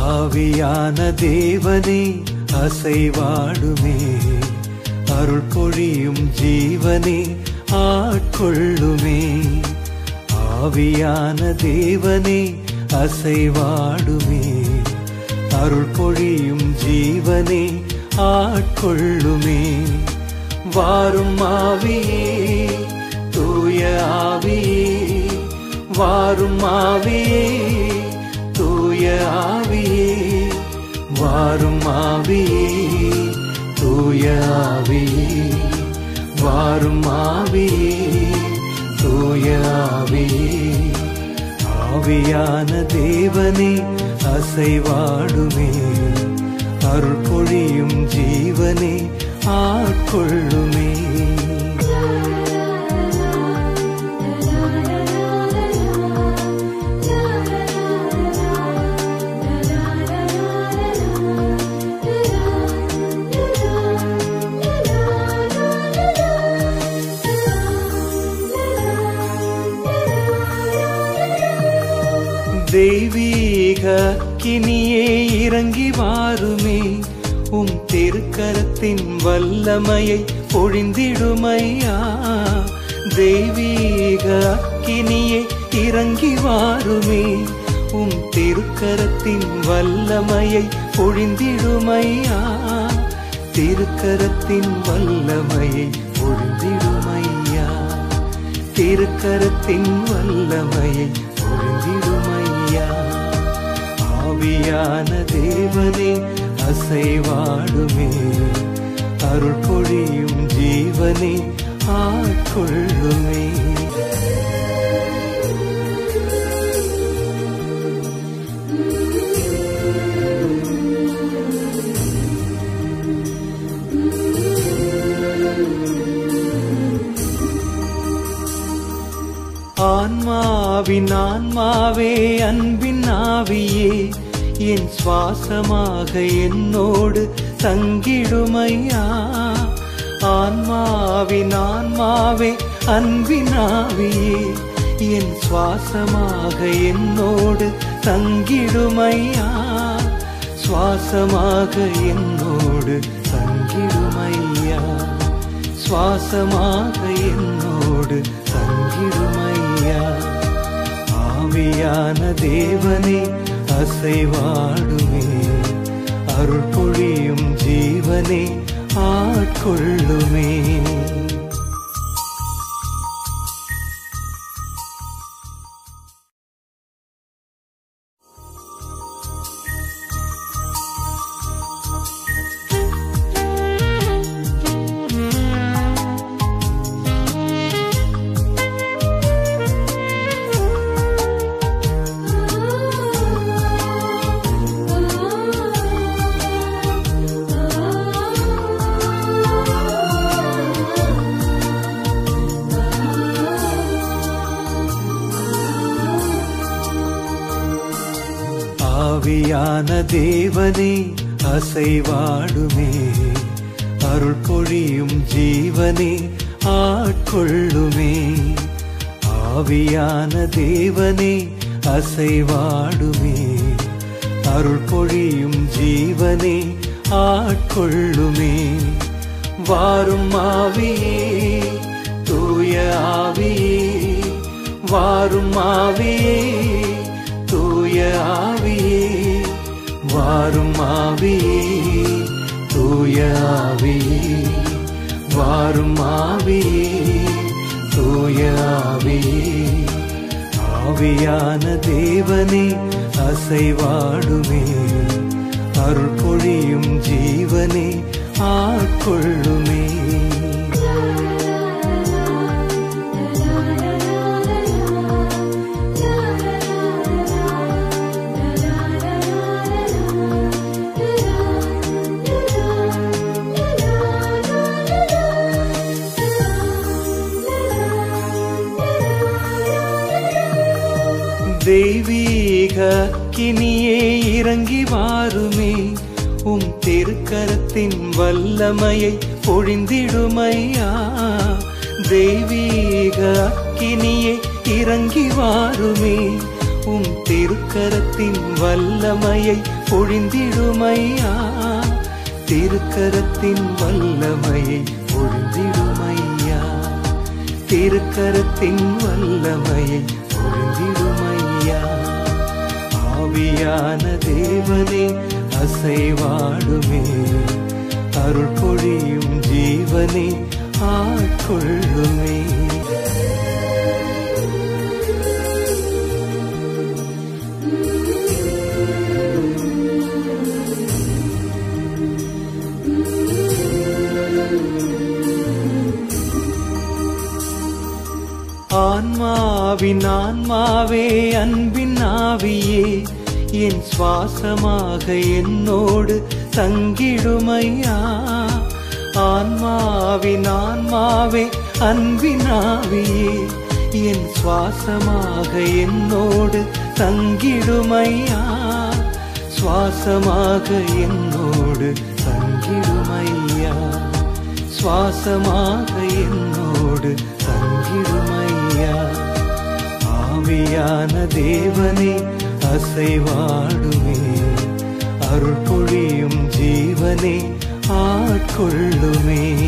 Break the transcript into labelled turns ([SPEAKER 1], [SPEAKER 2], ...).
[SPEAKER 1] ஆவியான தேவனே அசைவாடுமே அருள் பொழியும் ஜீவனே ஆட்கொள்ளுமே ஆவியான தேவனே அசைவாடுமே அருள் பொழியும் ஜீவனே ஆட்கொள்ளுமே வாரும் ஆவியே தூய ஆவியே வாரும் ஆவியே தூய ஆவியே வாரும் ஆவியே தூய ஆவியே வாரும் ஆவியே தூய ஆவியே ஆவியான தேவனே அசைவாடுமே அருள் பொழியும் ஜீவனே ஆட்கொள்ளுமே தெய்வீக கினியே இறங்கி வாருமே உம் திருக்கரத்தின் வல்லமையை பொழிந்திடுமையா தெய்வீக அக்கினியே இறங்கி வாருமே உம் திருக்கரத்தின் வல்லமையை பொழிந்திடுமையா திருக்கரத்தின் வல்லமையை பொழிந்திடுமையா திருக்கரத்தின் வல்லமையை பொழிந்திடுமையா ஆவியான தேவனே அசைவாடுமே அருள் பொழியும் ஜீவனே ஆட்கொள்ளுமே ஆன்மாவின் ஆன்மாவே அன்பின் ஆவியே என் சுவாசமாக என்னோடு தங்கிடுமையா ஆன்மாவின் ஆன்மாவே அன்பின் ஆவியே என் சுவாசமாக என்னோடு தங்கிடுமையா சுவாசமாக என்னோடு தங்கிடுமையா சுவாசமாக என்னோடு தங்கிடுமையா ஆவியான தேவனே அசைவாடுமே அருள் பொழியும் ஜீவனே ஆட்கொள்ளுமே ஆவியான தேவனே அசைவாடுமே அருள் பொழியும் ஜீவனே ஆட்கொள்ளுமே ஆவியான தேவனே அசைவாடுமே அருள் பொழியும் ஜீவனே ஆட்கொள்ளுமே வாரும் ஆவியே தூய ஆவியே வாரும் ஆவியே தூய ஆவியே வாரும் ஆவியே தூய ஆவியே வாரும் ஆவியே தூய ஆவியே ஆவியான தேவனே அசைவாடுமே அருள் பொழியும் ஜீவனே ஆட்கொள்ளுமே தெய்வீக கினியே இறங்கி வாருமே உம் திருக்கரத்தின் வல்லமையை பொழிந்திடுமையா தெய்வீக அக்கினியே இறங்கி வாருமே உம் திருக்கரத்தின் வல்லமையை பொழிந்திடுமையா திருக்கரத்தின் வல்லமையை பொழிந்திடுமையா திருக்கரத்தின் வல்லமையை பொழிந்திடுமையா ஆவியான தேவனே அசைவாடுமே அருள் பொழியும் ஜீவனே ஆட்கொள்ளுமே ஆன்மாவின் ஆன்மாவே அன்பின் ஆவியே என் சுவாசமாக என்னோடு தங்கிடுமையா ஆன்மாவின் ஆன்மாவே அன்பின் ஆவியே என் சுவாசமாக என்னோடு தங்கிடுமையா சுவாசமாக என்னோடு தங்கிடுமையா சுவாசமாக என்னோடு தங்கிடுமையா ஆவியான தேவனே அசைவாடுமே அருள் பொழியும் ஜீவனே ஆட்கொள்ளுமே